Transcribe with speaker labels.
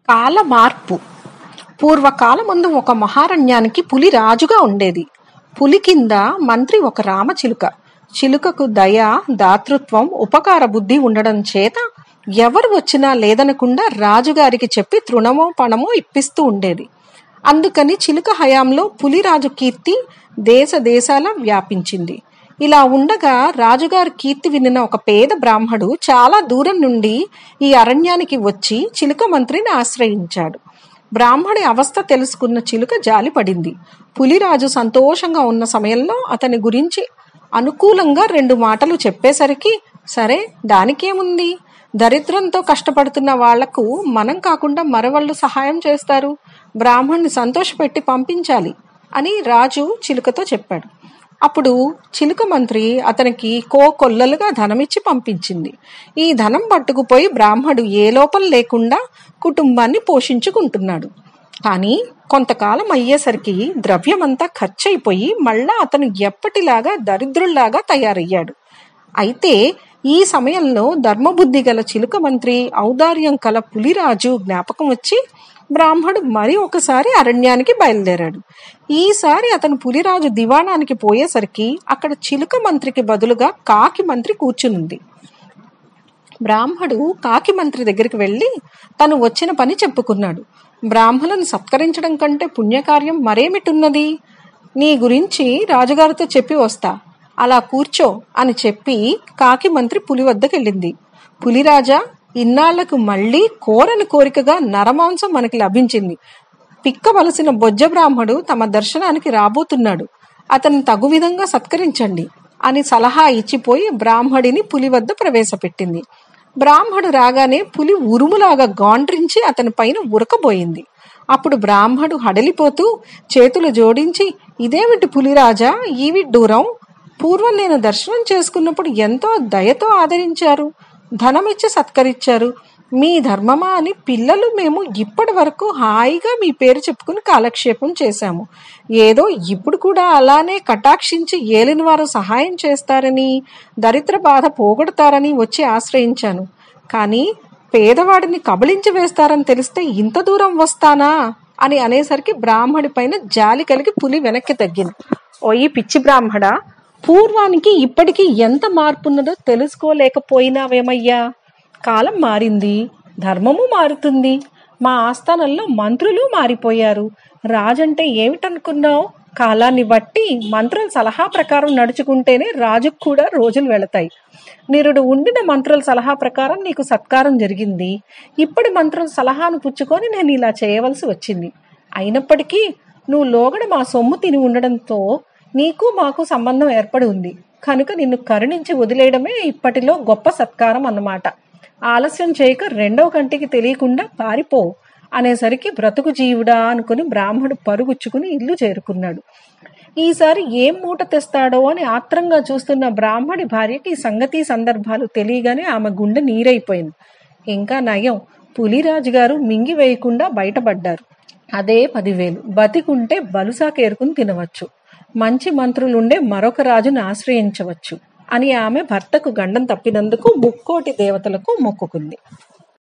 Speaker 1: కాల మార్పు పూర్వకాలమందు ఒక మహారణ్యానికి పులి రాజుగా ఉండేది పులి కింద మంత్రి ఒక రామచిలుక చిలుకకు దయ దాతృత్వం ఉపకార బుద్ధి ఉండడం చేత ఎవరు వచ్చినా లేదనకుండా రాజుగారికి చెప్పి తృణమో పణమో ఇప్పిస్తూ ఉండేది అందుకని చిలుక హయాంలో పులిరాజు కీర్తి దేశ దేశాల వ్యాపించింది ఇలా ఉండగా రాజుగారి కీర్తి వినిన ఒక పేద బ్రాహ్మడు చాలా దూరం నుండి ఈ అరణ్యానికి వచ్చి చిలుక మంత్రిని ఆశ్రయించాడు బ్రాహ్మడి అవస్థ తెలుసుకున్న చిలుక జాలిపడింది పులిరాజు సంతోషంగా ఉన్న సమయంలో అతని గురించి అనుకూలంగా రెండు మాటలు చెప్పేసరికి సరే దానికేముంది దరిద్రంతో కష్టపడుతున్న వాళ్లకు మనం కాకుండా మరొళ్ళు సహాయం చేస్తారు బ్రాహ్మణ్ణి సంతోషపెట్టి పంపించాలి అని రాజు చిలుకతో చెప్పాడు అప్పుడు చిలుక మంత్రి అతనికి కో కొల్లలుగా ధనమిచ్చి పంపించింది ఈ ధనం పట్టుకుపోయి బ్రాహ్మడు ఏ లోపం లేకుండా కుటుంబాన్ని పోషించుకుంటున్నాడు కానీ కొంతకాలం అయ్యేసరికి ద్రవ్యమంతా ఖర్చయిపోయి మళ్ళా అతను ఎప్పటిలాగా దరిద్రుల్లాగా తయారయ్యాడు అయితే ఈ సమయంలో ధర్మబుద్ధి గల చిలుక మంత్రి ఔదార్యం కల పులిరాజు జ్ఞాపకం వచ్చి బ్రాహ్మడు మరి ఒకసారి అరణ్యానికి బయలుదేరాడు ఈసారి అతను పులిరాజు దివాణానికి పోయేసరికి అక్కడ చిలుక మంత్రికి బదులుగా కాకి మంత్రి కూర్చునుంది బ్రాహ్మడు కాకి మంత్రి దగ్గరికి వెళ్ళి తను వచ్చిన పని చెప్పుకున్నాడు బ్రాహ్మణులను సత్కరించడం కంటే పుణ్యకార్యం మరేమిటున్నది నీ గురించి రాజుగారితో చెప్పి వస్తా అలా కూర్చో అని చెప్పి కాకి మంత్రి పులి వద్దకు వెళ్ళింది పులిరాజా ఇన్నాళ్లకు మళ్ళీ కోరని కోరికగా నరమాంసం మనకి లభించింది పిక్కవలసిన బొజ్జ బ్రాహ్మడు తమ దర్శనానికి రాబోతున్నాడు అతన్ని తగు విధంగా సత్కరించండి అని సలహా ఇచ్చిపోయి బ్రాహ్మడిని పులి వద్ద ప్రవేశపెట్టింది బ్రాహ్మడు రాగానే పులి ఉరుములాగా గాండ్రించి అతని పైన ఉరకబోయింది అప్పుడు బ్రాహ్మడు హడలిపోతూ చేతులు జోడించి ఇదేమిటి పులిరాజా ఈ విడ్డూరం పూర్వం నేను దర్శనం చేసుకున్నప్పుడు ఎంతో దయతో ఆదరించారు ధనమిచ్చి సత్కరించారు మీ ధర్మమా అని పిల్లలు మేము ఇప్పటి వరకు హాయిగా మీ పేరు చెప్పుకుని కాలక్షేపం చేశాము ఏదో ఇప్పుడు కూడా అలానే కటాక్షించి ఏలిన వారు సహాయం చేస్తారని దరిద్ర బాధ పోగొడతారని వచ్చి ఆశ్రయించాను కానీ పేదవాడిని కబళించి వేస్తారని తెలిస్తే ఇంత దూరం వస్తానా అని అనేసరికి బ్రాహ్మడి పైన జాలి కలిగి పులి వెనక్కి తగ్గింది ఓయి పిచ్చి బ్రాహ్మడా పూర్వానికి ఇప్పటికీ ఎంత మార్పున్నదో తెలుసుకోలేకపోయినావేమయ్యా కాలం మారింది ధర్మము మారుతుంది మా ఆస్థానంలో మంత్రులు మారిపోయారు రాజంటే ఏమిటనుకున్నావు కాలాన్ని బట్టి మంత్రుల సలహా ప్రకారం నడుచుకుంటేనే రాజుకు కూడా రోజులు వెళతాయి నిరుడు ఉండిన మంత్రుల సలహా ప్రకారం నీకు సత్కారం జరిగింది ఇప్పటి మంత్రుల సలహాను పుచ్చుకొని నేను ఇలా చేయవలసి వచ్చింది అయినప్పటికీ నువ్వు లోగడ మా సొమ్ము తిని ఉండడంతో నీకు మాకు సంబంధం ఏర్పడి ఉంది కనుక నిన్ను కరుణించి వదిలేయడమే ఇప్పటిలో గొప్ప సత్కారం అన్నమాట ఆలస్యం చేయక రెండవ కంటికి తెలియకుండా పారిపో అనేసరికి బ్రతుకు జీవుడా అనుకుని బ్రాహ్మడు పరుగుచ్చుకుని ఇల్లు చేరుకున్నాడు ఈసారి ఏం మూట తెస్తాడో అని ఆత్రంగా చూస్తున్న బ్రాహ్మడి భార్యకి ఈ సంగతి సందర్భాలు తెలియగానే ఆమె గుండె నీరైపోయింది ఇంకా నయం పులిరాజు గారు మింగి వేయకుండా బయటపడ్డారు అదే పదివేలు బతికుంటే బలుసాకేరుకుని తినవచ్చు మంచి మంత్రులుండే మరొక రాజును ఆశ్రయించవచ్చు అని ఆమె భర్తకు గండం తప్పినందుకు ముక్కోటి దేవతలకు మొక్కుకుంది